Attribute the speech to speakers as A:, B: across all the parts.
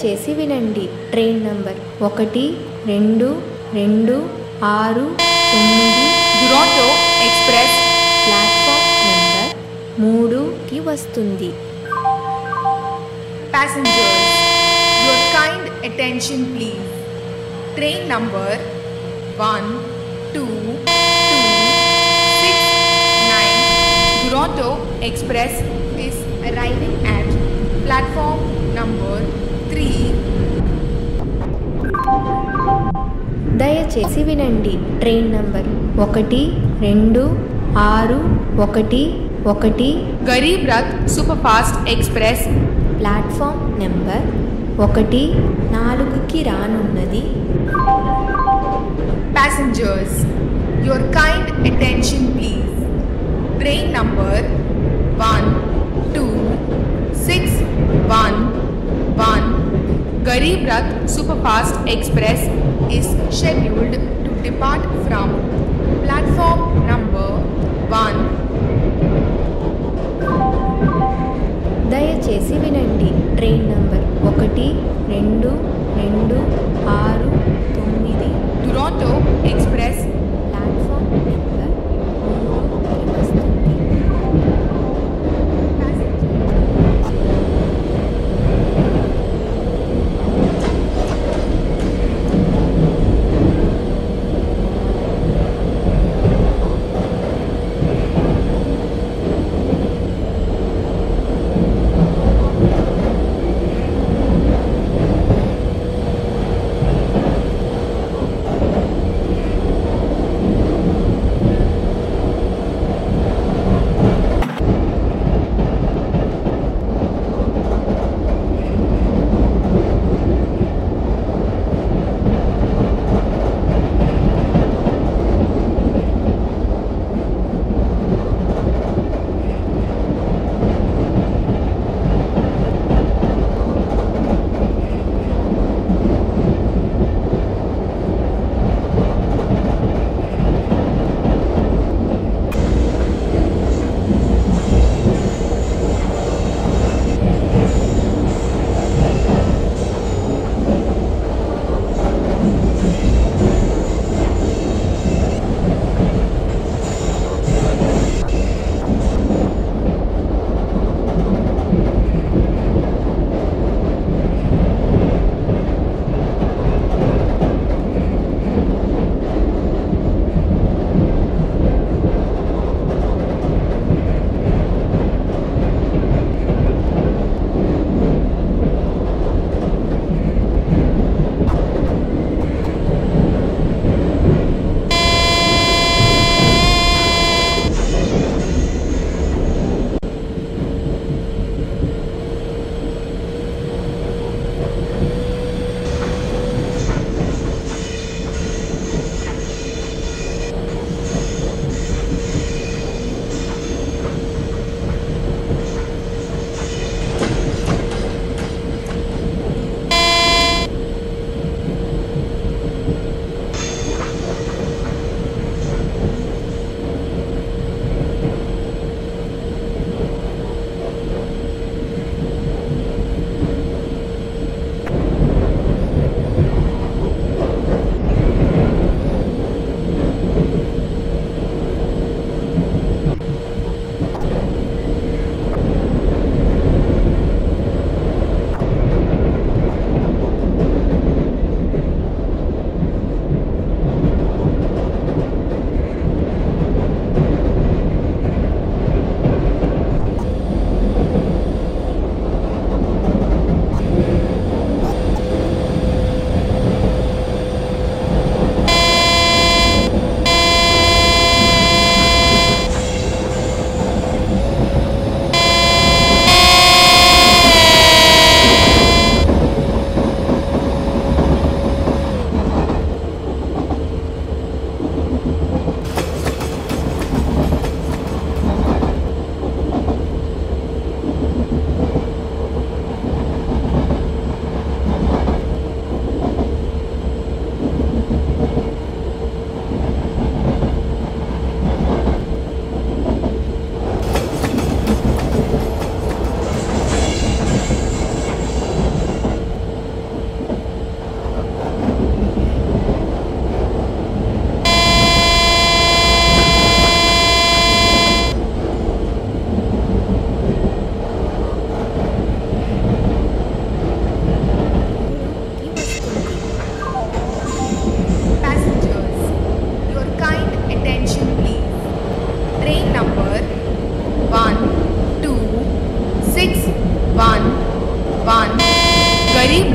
A: దయచేసి వినండి train number ఒకటి రెండు రెండు ఆరు తొమ్మిది
B: Duronto Express
A: ప్లాట్ఫామ్ నెంబర్ మూడుకి వస్తుంది
B: passengers. Your kind attention please. Train number 1, 2, 2, 6, 9 Duronto Express is arriving at platform number 3
A: దయచేసి వినండి ట్రైన్ నంబర్ ఒకటి రెండు ఆరు ఒకటి ఒకటి
B: Garib Rath Superfast Express
A: platform number ఒకటి నాలుగుకి రానున్నది
B: Passengers, your kind attention please. Train number 1, 2, 6, 1, 1 Garib Rath Superfast Express is scheduled to depart from platform number 1
A: దయచేసి వినండి ట్రైన్ నంబర్ ఒకటి రెండు రెండు ఆరు తొమ్మిది
B: Duronto Express
A: ప్లాట్ఫామ్ నెంబర్ మూడుకి వస్తుంది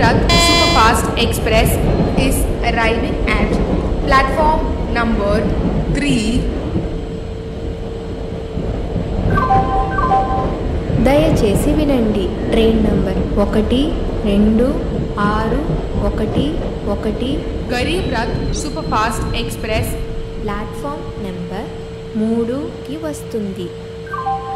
B: Rath Superfast Express is arriving at platform number 3.
A: దయచేసి వినండి ట్రైన్ నంబర్ ఒకటి రెండు ఆరు ఒకటి ఒకటి
B: Garib Rath Superfast Express
A: platform number మూడుకి వస్తుంది